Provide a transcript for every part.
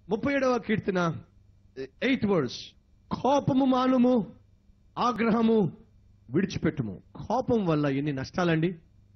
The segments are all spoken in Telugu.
ముప్పై ఏడవ కీర్తన ఎయిత్ వర్డ్స్ కోపము మానుము ఆగ్రహము విడిచిపెట్టుము కోపం వల్ల ఎన్ని నష్టాలండి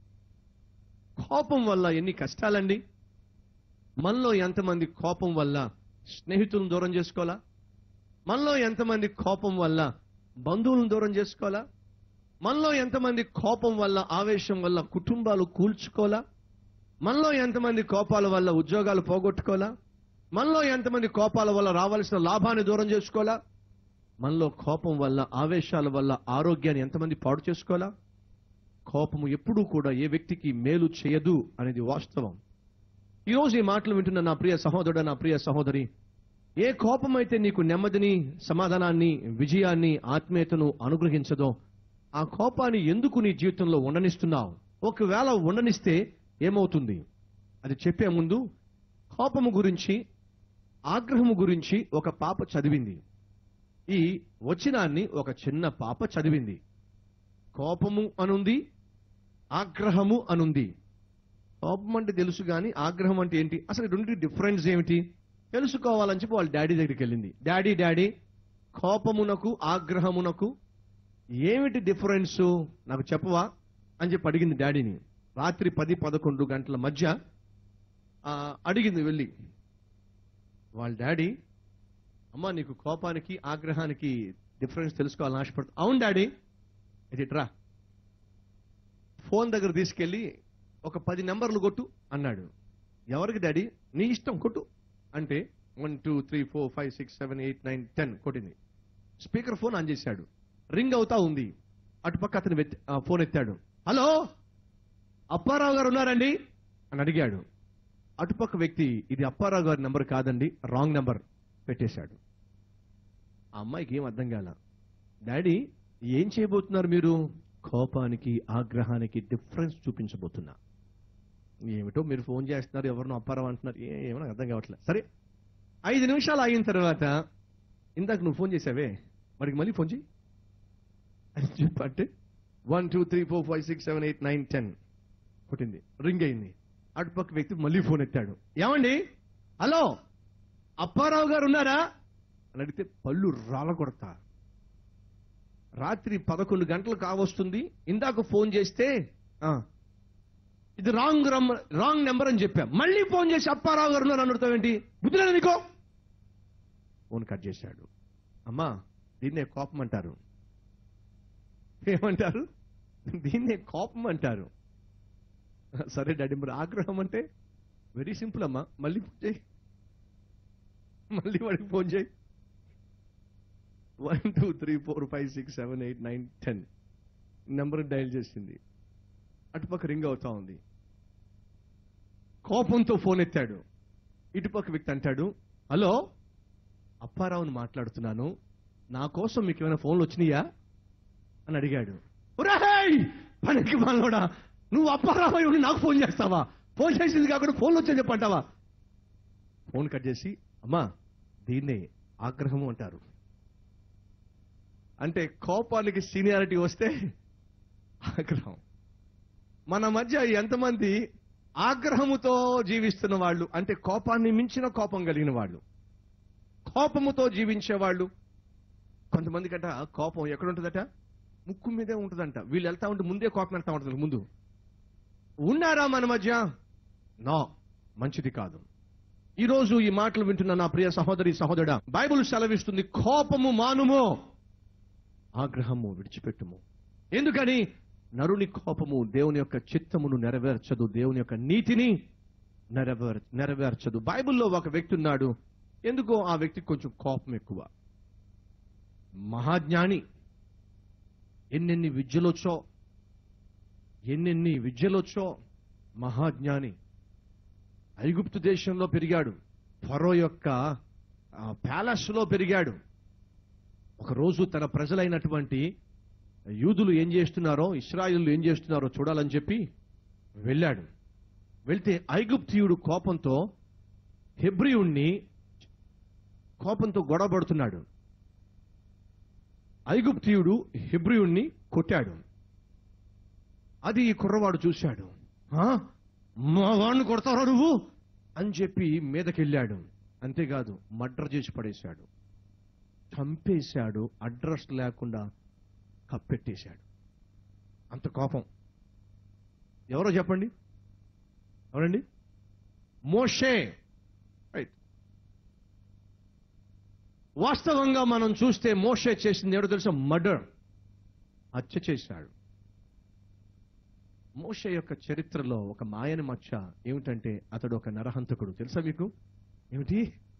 కోపం వల్ల ఎన్ని కష్టాలండి మనలో ఎంతమంది కోపం వల్ల స్నేహితులను దూరం చేసుకోవాలా మనలో ఎంతమంది కోపం వల్ల బంధువులను దూరం చేసుకోవాలా మనలో ఎంతమంది కోపం వల్ల ఆవేశం వల్ల కుటుంబాలు కూల్చుకోవాలా మనలో ఎంతమంది కోపాల వల్ల ఉద్యోగాలు పోగొట్టుకోవాలా మనలో ఎంతమంది కోపాల వల్ల రావాల్సిన లాభాన్ని దూరం చేసుకోవాలా మనలో కోపం వల్ల ఆవేశాల వల్ల ఆరోగ్యాన్ని ఎంతమంది పాడు చేసుకోవాలా కోపము ఎప్పుడూ కూడా ఏ వ్యక్తికి మేలు చేయదు అనేది వాస్తవం ఈ రోజు ఈ మాటలు వింటున్న నా ప్రియ సహోదరుడు నా ప్రియ సహోదరి ఏ కోపం అయితే నీకు నెమ్మదిని సమాధానాన్ని విజయాన్ని ఆత్మీయతను అనుగ్రహించదో ఆ కోపాన్ని ఎందుకు నీ జీవితంలో ఉండనిస్తున్నావు ఒకవేళ ఉండనిస్తే ఏమవుతుంది అది చెప్పే ముందు కోపము గురించి ఆగ్రహము గురించి ఒక పాప చదివింది ఈ వచనాన్ని ఒక చిన్న పాప చదివింది కోపము అనుంది ఆగ్రహము అనుంది కోపం అంటే తెలుసు కానీ ఆగ్రహం అంటే ఏంటి అసలు రెండు డిఫరెన్స్ ఏమిటి తెలుసుకోవాలని చెప్పి వాళ్ళ డాడీ దగ్గరికి వెళ్ళింది డాడీ డాడీ కోపమునకు ఆగ్రహమునకు ఏమిటి డిఫరెన్స్ నాకు చెప్పవా అని చెప్పి అడిగింది డాడీని రాత్రి పది పదకొండు గంటల మధ్య ఆ, అడిగింది వెళ్ళి వాళ్ళ డాడీ అమ్మా నీకు కోపానికి ఆగ్రహానికి డిఫరెన్స్ తెలుసుకోవాలని ఆశపడుతుంది అవును డాడీ ఇది ఇట్రా ఫోన్ దగ్గర తీసుకెళ్ళి ఒక పది నెంబర్లు కొట్టు అన్నాడు ఎవరికి డాడీ నీ ఇష్టం కొట్టు అంటే one two three four five six seven eight nine ten కొట్టింది స్పీకర్ ఫోన్ ఆన్ చేశాడు రింగ్ అవుతా ఉంది అటుపక్క అతను వెత్- ఆ, ఫోన్ ఎత్తాడు హలో అప్పారావు గారు ఉన్నారండి అని అడిగాడు అటుపక్క వ్యక్తి ఇది అప్పారావు గారి నెంబర్ కాదండి రాంగ్ నెంబర్ పెట్టేశాడు ఆ అమ్మాయికి ఏం అర్థం కాల డాడీ ఏం చేయబోతున్నారు మీరు కోపానికి ఆగ్రహానికి డిఫరెన్స్ చూపించబోతున్నా ఏమిటో మీరు ఫోన్ చేస్తున్నారు ఎవరినో అప్పారావు అంటున్నారు ఏ- ఏమో నాకు అర్థం కావట్లేదు సరే ఐదు నిమిషాలు అయిన తర్వాత ఇందాక నువ్వు ఫోన్ చేసావే వాడికి మళ్ళీ ఫోన్ చేయి అని చెప్పంటే one two three four five six seven eight nine ten కొట్టింది రింగ్ అయింది అటుపక్క వ్యక్తి మళ్ళీ ఫోన్ ఎత్తాడు ఏమండి హలో అప్పారావు గారు ఉన్నారా అని అడిగితే పళ్ళు రాల కొడతా రాత్రి పదకొండు గంటలు కావస్తుంది ఇందాక ఫోన్ చేస్తే ఆ, ఇది రాంగ్ రాంగ్ నెంబర్ అని చెప్పా మళ్ళీ ఫోన్ చేసి అప్పారావు గారు ఉన్నారు అడుగుతావేంటి బుద్ధి లేదా నీకో ఫోన్ కట్ చేశాడు అమ్మా దీన్నే కోపం అంటారు ఏమంటారు దీన్నే కోపం అంటారు సరే డాడీ మరి ఆగ్రహం అంటే వెరీ సింపుల్ అమ్మా మళ్ళీ ఫోన్ చేయి మళ్ళీ వాడికి ఫోన్ చేయి one two three four five six seven eight nine ten number dial చేసింది అటుపక్క రింగ్ అవుతా ఉంది కోపంతో ఫోన్ ఎత్తాడు ఇటుపక్క వ్యక్తి అంటాడు హలో అప్పారావుని మాట్లాడుతున్నాను నా కోసం మీకు ఏమైనా ఫోన్లు వచ్చినాయా అని అడిగాడు ఒరేయ్ పనికి మాలోడా నువ్వు అప్పారావు అయి ఉండి నాకు ఫోన్ చేస్తావా ఫోన్ చేసింది కాకుండా ఫోన్లు వచ్చని చెప్పంటావా ఫోన్ కట్ చేసి అమ్మా దీన్నే ఆగ్రహము అంటారు అంటే కోపానికి సీనియారిటీ వస్తే ఆగ్రహం మన మధ్య ఎంతమంది ఆగ్రహముతో జీవిస్తున్న వాళ్ళు అంటే కోపాన్ని మించిన కోపం కలిగిన వాళ్ళు కోపముతో జీవించే వాళ్ళు కొంతమంది కంట కోపం ఎక్కడ ఉంటుందట ముక్కు మీదే ఉంటుందంట వీళ్ళు వెళ్తా ఉంటే ముందే కోపం వెళ్తా ఉంటుంది ముందు ఉన్నారా మన మధ్య నో మంచిది కాదు ఈ రోజు ఈ మాటలు వింటున్న నా ప్రియ సహోదరి సహోదరుడా బైబిల్ సెలవిస్తుంది కోపము మానుము ఆగ్రహము విడిచిపెట్టుము ఎందుకని నరుని కోపము దేవుని యొక్క చిత్తమును నెరవేర్చదు దేవుని యొక్క నీతిని నెరవేర్ నెరవేర్చదు బైబిల్లో ఒక వ్యక్తి ఉన్నాడు ఎందుకో ఆ వ్యక్తికి కొంచెం కోపం ఎక్కువ మహాజ్ఞాని ఎన్నెన్ని విద్యలొచ్చో ఎన్నెన్ని విద్యలొచ్చో మహాజ్ఞాని ఐగుప్తు దేశంలో పెరిగాడు ఫరో యొక్క ప్యాలెస్ లో పెరిగాడు ఒకరోజు తన ప్రజలైనటువంటి యూదులు ఏం చేస్తున్నారో ఇస్రాయిలు ఏం చేస్తున్నారో చూడాలని చెప్పి వెళ్ళాడు వెళ్తే ఐగుప్తియుడు కోపంతో హెబ్రియుణ్ణి కోపంతో గొడవపడుతున్నాడు ఐగుప్తియుడు హెబ్రియుణ్ణి కొట్టాడు అది ఈ కుర్రవాడు చూశాడు "ఆ? మా వాడిని కొడతారా నువ్వు అని చెప్పి మీదకెళ్ళాడు అంతేకాదు మర్డర్ చేసి పడేశాడు చంపేశాడు అడ్రస్ లేకుండా కప్పెట్టేశాడు అంత కోపం ఎవరో చెప్పండి ఎవరండి మోషే రైట్ వాస్తవంగా మనం చూస్తే మోషే చేసింది ఎవరో తెలుసా మర్డర్ హత్య చేశాడు మోషే యొక్క చరిత్రలో ఒక మాయని మచ్చ ఏమిటంటే అతడు ఒక నరహంతకుడు తెలుసా మీకు ఏమిటి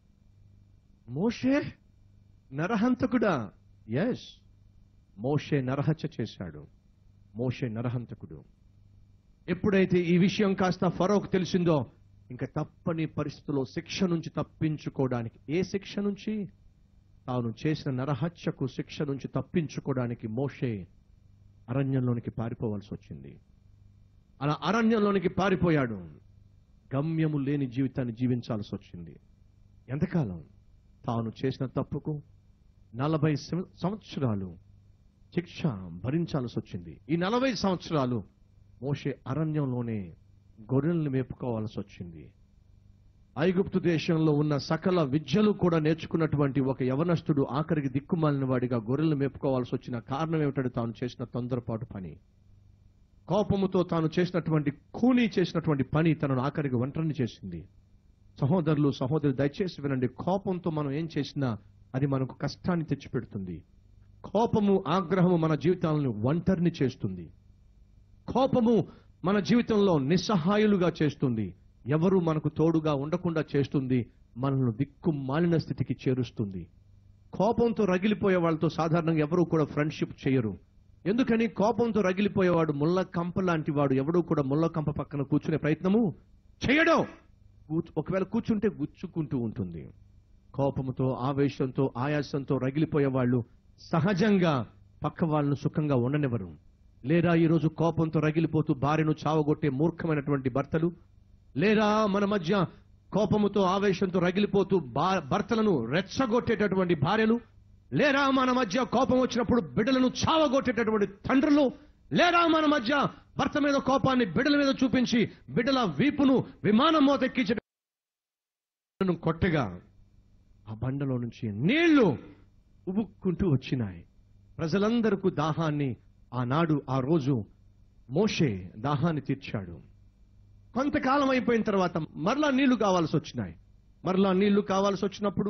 మోషే నరహంతకుడా ఎస్ మోషే నరహత్య చేశాడు మోషే నరహంతకుడు ఎప్పుడైతే ఈ విషయం కాస్త ఫరోకు తెలిసిందో ఇంకా తప్పని పరిస్థితుల్లో శిక్ష నుంచి తప్పించుకోవడానికి ఏ శిక్ష నుంచి తాను చేసిన నరహత్యకు శిక్ష నుంచి తప్పించుకోవడానికి మోషే అరణ్యంలోనికి పారిపోవాల్సి వచ్చింది అలా అరణ్యంలోనికి పారిపోయాడు గమ్యము లేని జీవితాన్ని జీవించాల్సి వచ్చింది ఎంతకాలం తాను చేసిన తప్పుకు నలభై సం- సంవత్సరాలు శిక్ష భరించాల్సి వచ్చింది ఈ నలభై సంవత్సరాలు మోషే అరణ్యంలోనే గొర్రెల్ని మేపుకోవాల్సి వచ్చింది ఐగుప్తు దేశంలో ఉన్న సకల విద్యలు కూడా నేర్చుకున్నటువంటి ఒక యవనస్తుడు ఆఖరికి దిక్కుమాలిన వాడిగా గొర్రెలు మేపుకోవాల్సి వచ్చిన కారణం ఏమిటంటే తాను చేసిన తొందరపాటు పని కోపముతో తాను చేసినటువంటి కూనీ చేసినటువంటి పని తనను ఆఖరికి ఒంటరిని చేసింది సహోదరులు సహోదరు దయచేసి వినండి కోపంతో మనం ఏం చేసినా అది మనకు కష్టాన్ని తెచ్చిపెడుతుంది కోపము ఆగ్రహము మన జీవితాలను ఒంటరిని చేస్తుంది కోపము మన జీవితంలో నిస్సహాయులుగా చేస్తుంది ఎవరు మనకు తోడుగా ఉండకుండా చేస్తుంది మనల్ని దిక్కు మాలిన స్థితికి చేరుస్తుంది కోపంతో రగిలిపోయే వాళ్ళతో సాధారణంగా ఎవరు కూడా ఫ్రెండ్షిప్ చేయరు ఎందుకని కోపంతో రగిలిపోయేవాడు ముళ్ళ కంప లాంటి వాడు ఎవడు కూడా ముళ్ళ కంప పక్కన కూర్చునే ప్రయత్నము చేయడం కూర్చు- ఒకవేళ కూర్చుంటే గుచ్చుకుంటూ ఉంటుంది కోపముతో ఆవేశంతో ఆయాసంతో రగిలిపోయే వాళ్ళు సహజంగా పక్క వాళ్ళను సుఖంగా ఉండనివ్వరు లేదా ఈరోజు కోపంతో రగిలిపోతూ భార్యను చావగొట్టే మూర్ఖమైనటువంటి భర్తలు లేదా మన మధ్య కోపముతో ఆవేశంతో రగిలిపోతూ భా- భర్తలను రెచ్చగొట్టేటటువంటి భార్యలు లేదా మన మధ్య కోపం వచ్చినప్పుడు బిడ్డలను చావగొట్టేటటువంటి తండ్రులు లేదా మన మధ్య భర్త మీద కోపాన్ని బిడ్డల మీద చూపించి బిడ్డల వీపును విమానం మోతెక్కించే కొట్టగా ఆ బండలో నుంచి నీళ్లు ఉబుక్కుంటూ వచ్చినాయి ప్రజలందరకు దాహాన్ని ఆనాడు ఆ రోజు మోషే దాహాన్ని తీర్చాడు కొంతకాలం అయిపోయిన తర్వాత మరలా నీళ్లు కావాల్సి వచ్చినాయి మరలా నీళ్లు కావాల్సి వచ్చినప్పుడు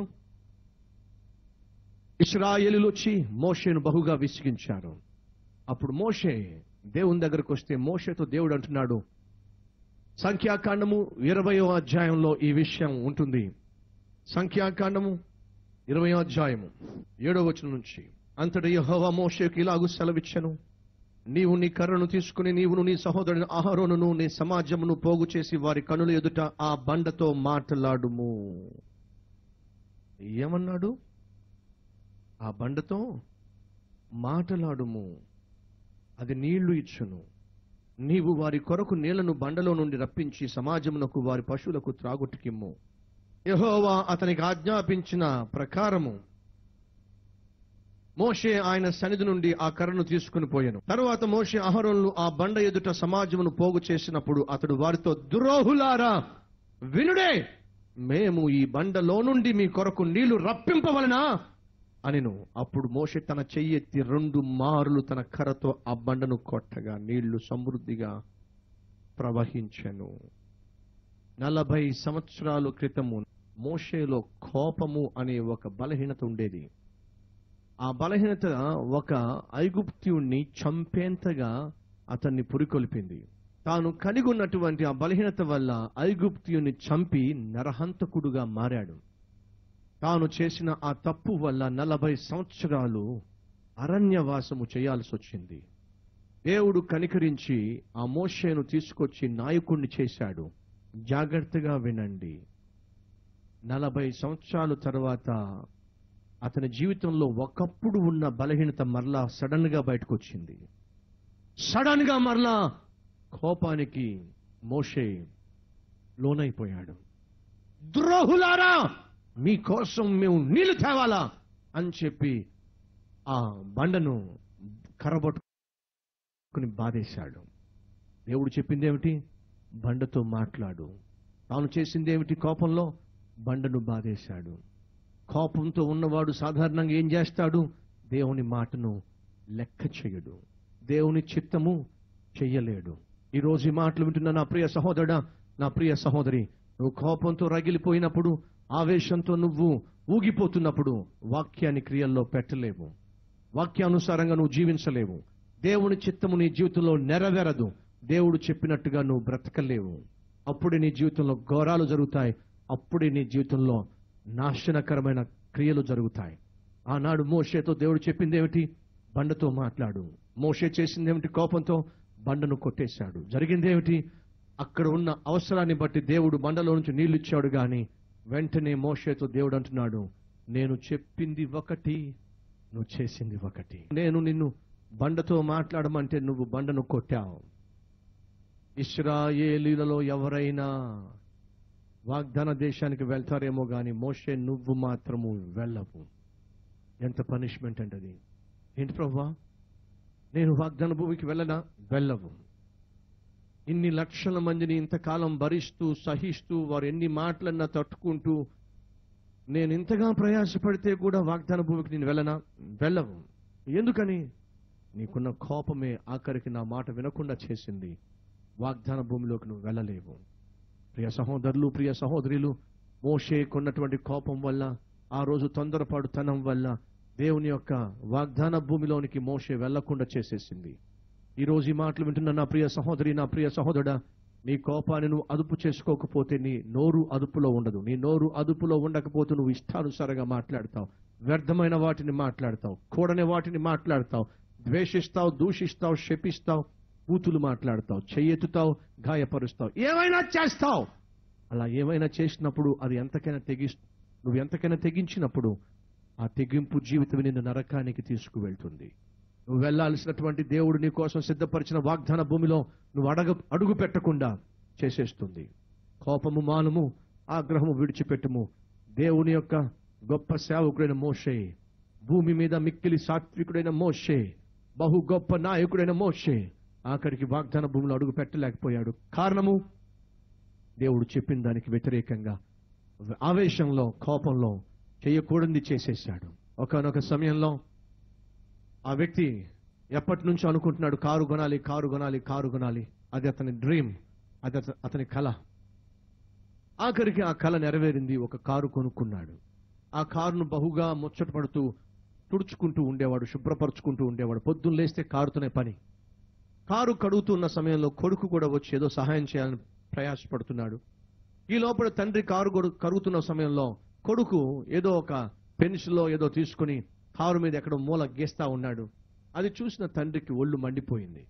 ఇస్రాయేలీలు వచ్చి మోషేను బహుగా విసిగించారు అప్పుడు మోషే దేవుని దగ్గరకు వస్తే మోషేతో దేవుడు అంటున్నాడు సంఖ్యాకాండము ఇరవయో అధ్యాయంలో ఈ విషయం ఉంటుంది సంఖ్యాకాండము ఇరవయో అధ్యాయము ఏడో వచనం నుంచి అంతటి యెహోవా మోషేకు ఇలాగు సెలవిచ్చను నీవు నీ కర్రను తీసుకుని నీవును నీ సహోదరుని ఆహారోనును నీ సమాజమును పోగు చేసి వారి కనుల ఎదుట ఆ బండతో మాట్లాడుము ఏమన్నాడు ఆ బండతో మాటలాడుము అది నీళ్లు ఇచ్చును నీవు వారి కొరకు నీళ్లను బండలో నుండి రప్పించి సమాజమునకు వారి పశువులకు త్రాగుటికిమ్ము యెహోవా అతనికి ఆజ్ఞాపించిన ప్రకారము మోషే ఆయన సన్నిధి నుండి ఆ కర్రను తీసుకుని పోయాను తరువాత మోషే అహరోన్లు ఆ బండ ఎదుట సమాజమును పోగు చేసినప్పుడు అతడు వారితో ద్రోహులారా వినుడే మేము ఈ బండలో నుండి మీ కొరకు నీళ్లు రప్పింపవలనా అనిను అప్పుడు మోషే తన చెయ్యి ఎత్తి రెండు మారులు తన కర్రతో ఆ బండను కొట్టగా నీళ్లు సమృద్ధిగా ప్రవహించెను నలభై సంవత్సరాల క్రితము మోషేలో కోపము అనే ఒక బలహీనత ఉండేది ఆ బలహీనత ఒక ఐగుప్త్యుణ్ణి చంపేంతగా అతన్ని పురికొల్పింది తాను కలిగి ఉన్నటువంటి ఆ బలహీనత వల్ల ఐగుప్త్యుని చంపి నరహంతకుడుగా మారాడు తాను చేసిన ఆ తప్పు వల్ల నలభై సంవత్సరాలు అరణ్యవాసము చేయాల్సి వచ్చింది దేవుడు కనికరించి ఆ మోషేను తీసుకొచ్చి నాయకుణ్ణి చేశాడు జాగ్రత్తగా వినండి నలభై సంవత్సరాల తర్వాత అతని జీవితంలో ఒకప్పుడు ఉన్న బలహీనత మరలా సడన్ గా బయటకు వచ్చింది సడన్ గా మరలా కోపానికి మోషే లోనైపోయాడు ద్రోహులారా మీకోసం మేము నీళ్లు తేవాలా అని చెప్పి ఆ బండను కర్రబట్టుకుని బాధేశాడు దేవుడు చెప్పింది ఏమిటి బండతో మాట్లాడు తాను చేసింది ఏమిటి కోపంలో బండను బాధేశాడు కోపంతో ఉన్నవాడు సాధారణంగా ఏం చేస్తాడు దేవుని మాటను లెక్క చేయడు దేవుని చిత్తము చెయ్యలేడు ఈ రోజు ఈ మాటలు వింటున్న నా ప్రియ సహోదరుడా నా ప్రియ సహోదరి నువ్వు కోపంతో రగిలిపోయినప్పుడు ఆవేశంతో నువ్వు ఊగిపోతున్నప్పుడు వాక్యాన్ని క్రియల్లో పెట్టలేవు వాక్యానుసారంగా నువ్వు జీవించలేవు దేవుని చిత్తము నీ జీవితంలో నెరవేరదు దేవుడు చెప్పినట్టుగా నువ్వు బ్రతకలేవు అప్పుడే నీ జీవితంలో ఘోరాలు జరుగుతాయి అప్పుడే నీ జీవితంలో నాశనకరమైన క్రియలు జరుగుతాయి ఆనాడు మోషేతో దేవుడు చెప్పింది ఏమిటి బండతో మాట్లాడు మోషే చేసింది ఏమిటి కోపంతో బండను కొట్టేశాడు జరిగింది ఏమిటి అక్కడ ఉన్న అవసరాన్ని బట్టి దేవుడు బండలో నుంచి నీళ్లు ఇచ్చాడు గాని వెంటనే మోషేతో దేవుడు అంటున్నాడు నేను చెప్పింది ఒకటి నువ్వు చేసింది ఒకటి నేను నిన్ను బండతో మాట్లాడమంటే నువ్వు బండను కొట్టావు ఇస్రాయేలీలలో ఎవరైనా వాగ్దాన దేశానికి వెళ్తారేమో గాని మోషే నువ్వు మాత్రము వెళ్ళవు ఎంత పనిష్మెంట్ అంటే అది ఏంటి ప్రభా నేను వాగ్దాన భూమికి వెళ్ళనా వెళ్ళవు ఇన్ని లక్షల మందిని ఇంతకాలం భరిస్తూ సహిస్తూ వారు ఎన్ని మాటలన్నా తట్టుకుంటూ నేను ఇంతగా ప్రయాసపడితే కూడా వాగ్దాన భూమికి నేను వెళ్ళనా వెళ్ళవు ఎందుకని నీకున్న కోపమే ఆఖరికి నా మాట వినకుండా చేసింది వాగ్దాన భూమిలోకి నువ్వు వెళ్ళలేవు ప్రియ సహోదరులు ప్రియ సహోదరులు మోషేకున్నటువంటి కోపం వల్ల ఆ రోజు తొందరపాటుతనం వల్ల దేవుని యొక్క వాగ్దాన భూమిలోనికి మోషే వెళ్లకుండా చేసేసింది ఈ రోజు ఈ మాటలు వింటున్న నా ప్రియ సహోదరి నా ప్రియ సహోదరుడా నీ కోపాన్ని నువ్వు అదుపు చేసుకోకపోతే నీ నోరు అదుపులో ఉండదు నీ నోరు అదుపులో ఉండకపోతే నువ్వు ఇష్టానుసారంగా మాట్లాడతావు వ్యర్థమైన వాటిని మాట్లాడతావు కూడని వాటిని మాట్లాడతావు ద్వేషిస్తావు దూషిస్తావు శపిస్తావు కూతులు మాట్లాడతావు చెయ్యెత్తుతావు గాయపరుస్తావు ఏమైనా చేస్తావు అలా ఏమైనా చేసినప్పుడు అది ఎంతకైనా తెగి నువ్వు ఎంతకైనా తెగించినప్పుడు ఆ తెగింపు జీవితం నిన్ను నరకానికి తీసుకువెళ్తుంది నువ్వు వెళ్లాల్సినటువంటి దేవుడు నీ కోసం సిద్ధపరిచిన వాగ్దాన భూమిలో నువ్వు అడగ అడుగు పెట్టకుండా చేసేస్తుంది కోపము మానము ఆగ్రహము విడిచిపెట్టుము దేవుని యొక్క గొప్ప సేవకుడైన మోషే భూమి మీద మిక్కిలి సాత్వికుడైన మోషే బహు గొప్ప నాయకుడైన మోషే ఆఖరికి వాగ్దాన భూమిలో అడుగు పెట్టలేకపోయాడు కారణము దేవుడు చెప్పిన దానికి వ్యతిరేకంగా ఆవేశంలో కోపంలో చేయకూడనిది చేసేసాడు ఒకనొక సమయంలో ఆ వ్యక్తి ఎప్పటి నుంచో అనుకుంటున్నాడు కారు కొనాలి కారు కొనాలి కారు కొనాలి అది అతని డ్రీమ్ అది అత- అతని కళ ఆఖరికి ఆ కళ నెరవేరింది ఒక కారు కొనుక్కున్నాడు ఆ కారును బహుగా ముచ్చటపడుతూ తుడుచుకుంటూ ఉండేవాడు శుభ్రపరుచుకుంటూ ఉండేవాడు పొద్దున్న లేస్తే కారుతోనే పని కారు కడుగుతున్న సమయంలో కొడుకు కూడా వచ్చి ఏదో సహాయం చేయాలని ప్రయాసపడుతున్నాడు ఈ లోపల తండ్రి కారు కొడు- కరుగుతున్న సమయంలో కొడుకు ఏదో ఒక పెన్సిల్లో ఏదో తీసుకుని కారు మీద ఎక్కడో మూల గీస్తా ఉన్నాడు అది చూసిన తండ్రికి ఒళ్ళు మండిపోయింది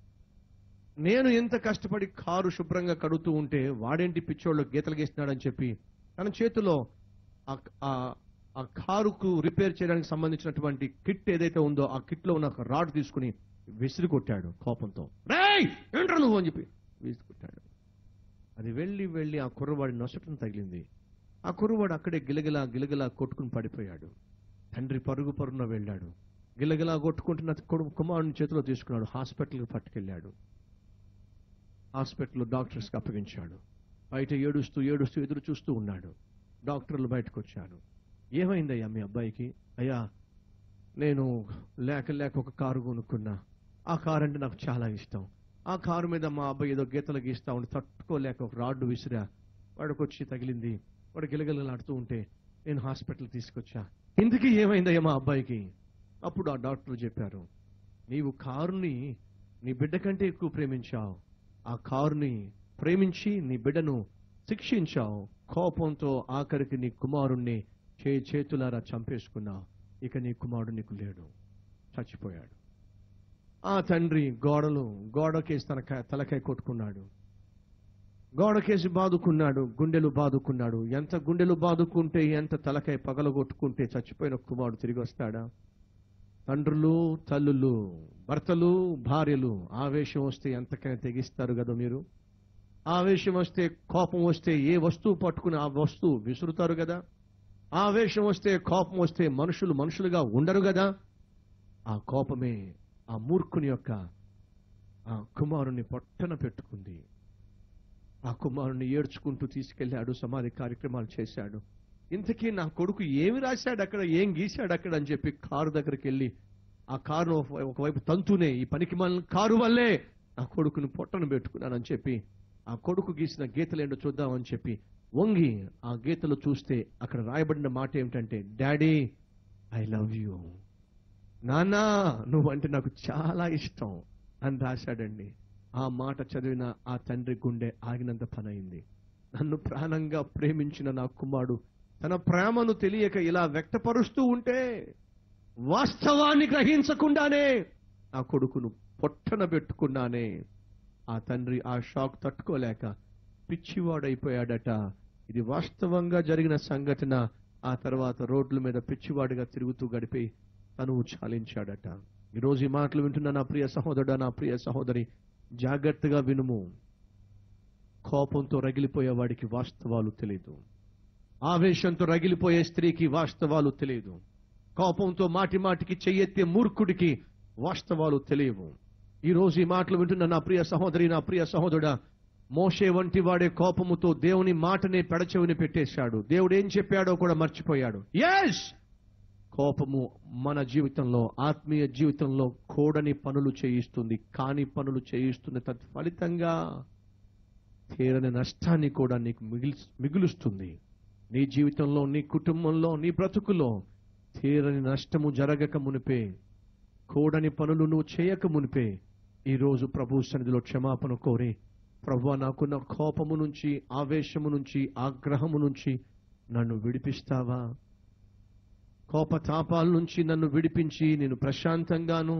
నేను ఎంత కష్టపడి కారు శుభ్రంగా కడుగుతూ ఉంటే వాడేంటి పిచ్చోళ్ళు గీతలు గీస్తున్నాడని చెప్పి తన చేతిలో ఆ- ఆ- ఆ కారుకు రిపేర్ చేయడానికి సంబంధించినటువంటి కిట్ ఏదైతే ఉందో ఆ కిట్ లో ఉన్న ఒక రాడ్ తీసుకుని విసిరి కొట్టాడు కోపంతో రేయ్ ఏంట్రా నువ్వు అని చెప్పి విసిరి కొట్టాడు అది వెళ్ళి వెళ్ళి ఆ కుర్రవాడి నొసటం తగిలింది ఆ కుర్రవాడు అక్కడే గిలగిలా గిలగిలా కొట్టుకుని పడిపోయాడు తండ్రి పరుగు పరుగున వెళ్ళాడు గిలగిలా కొట్టుకుంటున్న కొడుకు కుమారుని చేతిలో తీసుకున్నాడు హాస్పిటల్కి పట్టుకెళ్ళాడు హాస్పిటల్లో డాక్టర్స్కి అప్పగించాడు బయట ఏడుస్తూ ఏడుస్తూ ఎదురు చూస్తూ ఉన్నాడు డాక్టర్లు బయటకు వచ్చారు ఏమైందయ్యా మీ అబ్బాయికి అయ్యా నేను లేక లేక ఒక కారు కొనుక్కున్నా ఆ కారు అంటే నాకు చాలా ఇష్టం ఆ కారు మీద మా అబ్బాయి ఏదో గీతలు గీస్తా ఉండి తట్టుకోలేక ఒక రాడ్డు విసిరా వాడికి వచ్చి తగిలింది వాడు గిలగిలలాడుతూ ఉంటే నేను హాస్పిటల్ తీసుకొచ్చా ఇందుకు ఏమైందయ్యా మా అబ్బాయికి అప్పుడు ఆ డాక్టర్ చెప్పారు నీవు కారుని నీ బిడ్డ కంటే ఎక్కువ ప్రేమించావు ఆ కారుని ప్రేమించి నీ బిడ్డను శిక్షించావు కోపంతో ఆఖరికి నీ కుమారుణ్ణి చే చేతులారా చంపేసుకున్నావు ఇక నీ కుమారుడు నీకు లేడు చచ్చిపోయాడు ఆ తండ్రి గోడలు గోడకేసి తన క- తలకాయ కొట్టుకున్నాడు గోడకేసి బాదుకున్నాడు గుండెలు బాదుకున్నాడు ఎంత గుండెలు బాదుకుంటే ఎంత తలకాయ పగలగొట్టుకుంటే చచ్చిపోయిన కుమారుడు తిరిగి వస్తాడా తండ్రులు తల్లులు భర్తలు భార్యలు ఆవేశం వస్తే ఎంతకైనా తెగిస్తారు కదా మీరు ఆవేశం వస్తే కోపం వస్తే ఏ వస్తువు పట్టుకుని ఆ వస్తువు విసురుతారు కదా ఆవేశం వస్తే కోపం వస్తే మనుషులు మనుషులుగా ఉండరు కదా ఆ కోపమే ఆ మూర్ఖుని యొక్క ఆ కుమారుని పొట్టన పెట్టుకుంది ఆ కుమారుని ఏడ్చుకుంటూ తీసుకెళ్లాడు సమాధి కార్యక్రమాలు చేశాడు ఇంతకీ నా కొడుకు ఏమి రాశాడు అక్కడ ఏం గీశాడు అక్కడ అని చెప్పి కారు దగ్గరికి వెళ్ళి ఆ కారును ఒక- ఒకవైపు తంతునే ఈ పనికి కారు వల్లే నా కొడుకుని పొట్టను పెట్టుకున్నానని చెప్పి ఆ కొడుకు గీసిన గీతలేంటో చూద్దామని చెప్పి వంగి ఆ గీతలు చూస్తే అక్కడ రాయబడిన మాట ఏమిటంటే డాడీ ఐ లవ్ యూ నానా నువ్వంటే నాకు చాలా ఇష్టం అని రాశాడండి ఆ మాట చదివిన ఆ తండ్రి గుండె ఆగినంత పనైంది నన్ను ప్రాణంగా ప్రేమించిన నా కుమారుడు తన ప్రేమను తెలియక ఇలా వ్యక్తపరుస్తూ ఉంటే వాస్తవాన్ని గ్రహించకుండానే నా కొడుకును పొట్టన పెట్టుకున్నానే ఆ తండ్రి ఆ షాక్ తట్టుకోలేక పిచ్చివాడైపోయాడట ఇది వాస్తవంగా జరిగిన సంఘటన ఆ తర్వాత రోడ్ల మీద పిచ్చివాడిగా తిరుగుతూ గడిపి తను చాలించాడట ఈరోజు ఈ మాటలు వింటున్న నా ప్రియ సహోదరుడు నా ప్రియ సహోదరి జాగ్రత్తగా వినుము కోపంతో రగిలిపోయే వాడికి వాస్తవాలు తెలియదు ఆవేశంతో రగిలిపోయే స్త్రీకి వాస్తవాలు తెలియదు కోపంతో మాటి మాటికి చెయ్యెత్తే మూర్ఖుడికి వాస్తవాలు తెలియవు ఈ రోజు ఈ మాటలు వింటున్న నా ప్రియ సహోదరి నా ప్రియ సహోదరుడా మోషే వంటి వాడే కోపముతో దేవుని మాటనే పెడచెవిని పెట్టేశాడు దేవుడు ఏం చెప్పాడో కూడా మర్చిపోయాడు ఎస్ కోపము మన జీవితంలో ఆత్మీయ జీవితంలో కూడని పనులు చేయిస్తుంది కాని పనులు చేయిస్తుంది తత్ఫలితంగా తీరని నష్టాన్ని కూడా నీకు మిగిలి మిగులుస్తుంది నీ జీవితంలో నీ కుటుంబంలో నీ బ్రతుకులో తీరని నష్టము జరగక మునిపే కూడని పనులు నువ్వు చేయక మునిపే ఈ రోజు ప్రభు సన్నిధిలో క్షమాపణ కోరి ప్రభు నాకున్న కోపము నుంచి ఆవేశము నుంచి ఆగ్రహము నుంచి నన్ను విడిపిస్తావా కోపతాపాల నుంచి నన్ను విడిపించి నేను ప్రశాంతంగాను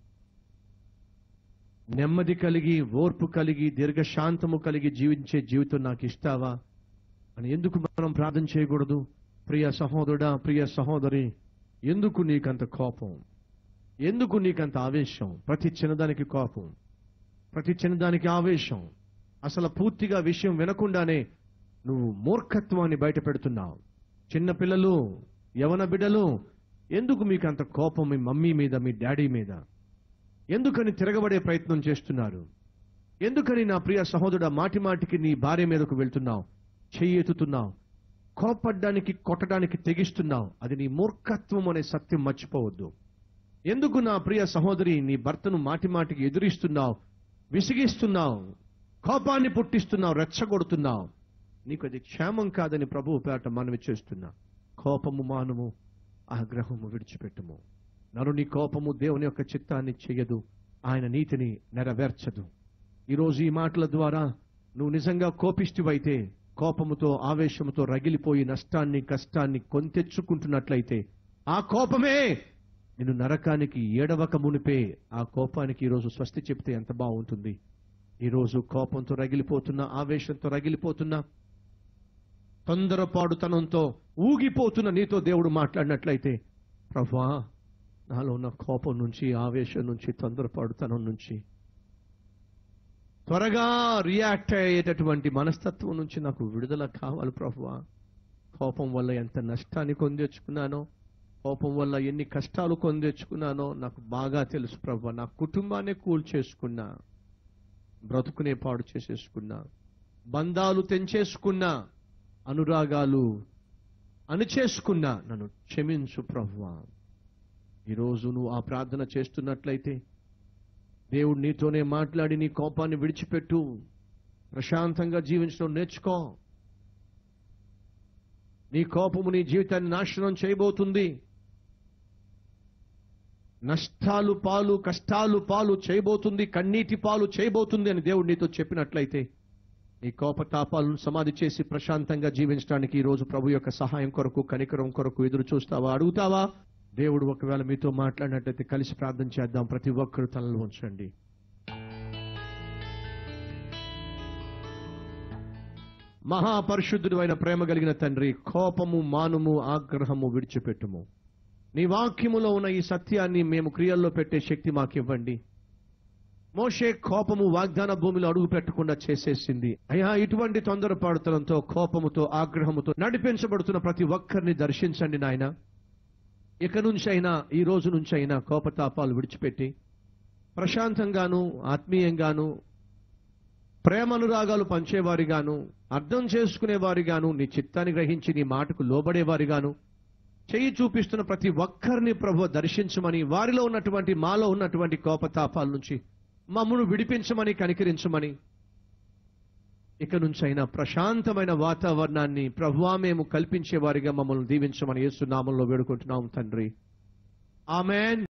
నెమ్మది కలిగి ఓర్పు కలిగి దీర్ఘశాంతము కలిగి జీవించే జీవితం నాకు ఇస్తావా అని ఎందుకు మనం ప్రార్థన చేయకూడదు ప్రియ సహోదరుడా ప్రియ సహోదరి ఎందుకు నీకంత కోపం ఎందుకు నీకంత ఆవేశం ప్రతి చిన్నదానికి కోపం ప్రతి చిన్నదానికి ఆవేశం అసలు పూర్తిగా విషయం వినకుండానే నువ్వు మూర్ఖత్వాన్ని బయట పెడుతున్నావు చిన్న పిల్లలు యవన బిడ్డలు ఎందుకు మీకు అంత కోపం మీ మమ్మీ మీద మీ డాడీ మీద ఎందుకని తిరగబడే ప్రయత్నం చేస్తున్నారు ఎందుకని నా ప్రియ సహోదరుడు మాటి మాటికి నీ భార్య మీదకు వెళ్తున్నావు చెయ్యి ఎత్తుతున్నావు కోపడ్డానికి కొట్టడానికి తెగిస్తున్నావు అది నీ మూర్ఖత్వం అనే సత్యం మర్చిపోవద్దు ఎందుకు నా ప్రియ సహోదరి నీ భర్తను మాటి మాటికి ఎదురిస్తున్నావు విసిగిస్తున్నావు కోపాన్ని పుట్టిస్తున్నావు రెచ్చగొడుతున్నావు నీకు అది క్షేమం కాదని ప్రభువు పేట మనవి చేస్తున్నా కోపము మానము ఆగ్రహము విడిచిపెట్టుము నరుని కోపము దేవుని యొక్క చిత్తాన్ని చెయ్యదు ఆయన నీతిని నెరవేర్చదు ఈరోజు ఈ మాటల ద్వారా నువ్వు నిజంగా కోపిష్టివైతే కోపముతో ఆవేశముతో రగిలిపోయి నష్టాన్ని కష్టాన్ని కొంతెచ్చుకుంటున్నట్లయితే ఆ కోపమే నిన్ను నరకానికి ఏడవక మునిపే ఆ కోపానికి ఈరోజు స్వస్తి చెప్తే ఎంత బాగుంటుంది ఈరోజు కోపంతో రగిలిపోతున్నా ఆవేశంతో రగిలిపోతున్నా తొందరపాటుతనంతో ఊగిపోతున్న నీతో దేవుడు మాట్లాడినట్లయితే ప్రభా నాలో ఉన్న కోపం నుంచి ఆవేశం నుంచి తొందరపాటుతనం నుంచి త్వరగా రియాక్ట్ అయ్యేటటువంటి మనస్తత్వం నుంచి నాకు విడుదల కావాలి ప్రభువా కోపం వల్ల ఎంత నష్టాన్ని కొందెచ్చుకున్నానో కోపం వల్ల ఎన్ని కష్టాలు కొందెచ్చుకున్నానో నాకు బాగా తెలుసు ప్రభు నా కుటుంబాన్ని కూల్చేసుకున్నా బ్రతుకునే పాడు చేసేసుకున్నా బంధాలు తెంచేసుకున్నా అనురాగాలు అణిచేసుకున్నా నన్ను క్షమించు ప్రభువా ఈరోజు నువ్వు ఆ ప్రార్థన చేస్తున్నట్లయితే దేవుడు నీతోనే మాట్లాడి నీ కోపాన్ని విడిచిపెట్టు ప్రశాంతంగా జీవించడం నేర్చుకో నీ కోపము నీ జీవితాన్ని నాశనం చేయబోతుంది నష్టాలు పాలు కష్టాలు పాలు చేయబోతుంది కన్నీటి పాలు చేయబోతుంది అని దేవుడు నీతో చెప్పినట్లయితే నీ కోపతాపాలను సమాధి చేసి ప్రశాంతంగా జీవించడానికి ఈ రోజు ప్రభు యొక్క సహాయం కొరకు కనికరం కొరకు ఎదురు చూస్తావా అడుగుతావా దేవుడు ఒకవేళ మీతో మాట్లాడినట్లయితే కలిసి ప్రార్థన చేద్దాం ప్రతి ఒక్కరు తనలు ఉంచండి మహాపరిశుద్ధుడు అయిన ప్రేమ కలిగిన తండ్రి కోపము మానుము ఆగ్రహము విడిచిపెట్టుము నీ వాక్యములో ఉన్న ఈ సత్యాన్ని మేము క్రియల్లో పెట్టే శక్తి మాకు ఇవ్వండి మోషే కోపము వాగ్దాన భూమిలో అడుగు పెట్టకుండా చేసేసింది అయ్యా ఇటువంటి తొందరపాడుతనంతో కోపముతో ఆగ్రహముతో నడిపించబడుతున్న ప్రతి ఒక్కరిని దర్శించండి నాయన ఇక నుంచి అయినా ఈ రోజు నుంచి అయినా కోపతాపాలు విడిచిపెట్టి ప్రశాంతంగాను ఆత్మీయంగాను ప్రేమనురాగాలు పంచేవారిగాను అర్థం చేసుకునేవారిగాను నీ చిత్తాన్ని గ్రహించి నీ మాటకు లోబడేవారిగాను చెయ్యి చూపిస్తున్న ప్రతి ఒక్కరిని ప్రభు దర్శించమని వారిలో ఉన్నటువంటి మాలో ఉన్నటువంటి కోపతాపాల నుంచి మమ్మను విడిపించమని కనికరించమని ఇక నుంచైనా ప్రశాంతమైన వాతావరణాన్ని ప్రభువా మేము కల్పించే వారిగా మమ్మల్ని దీవించమని యేసునామంలో వేడుకుంటున్నాం తండ్రి ఆమెన్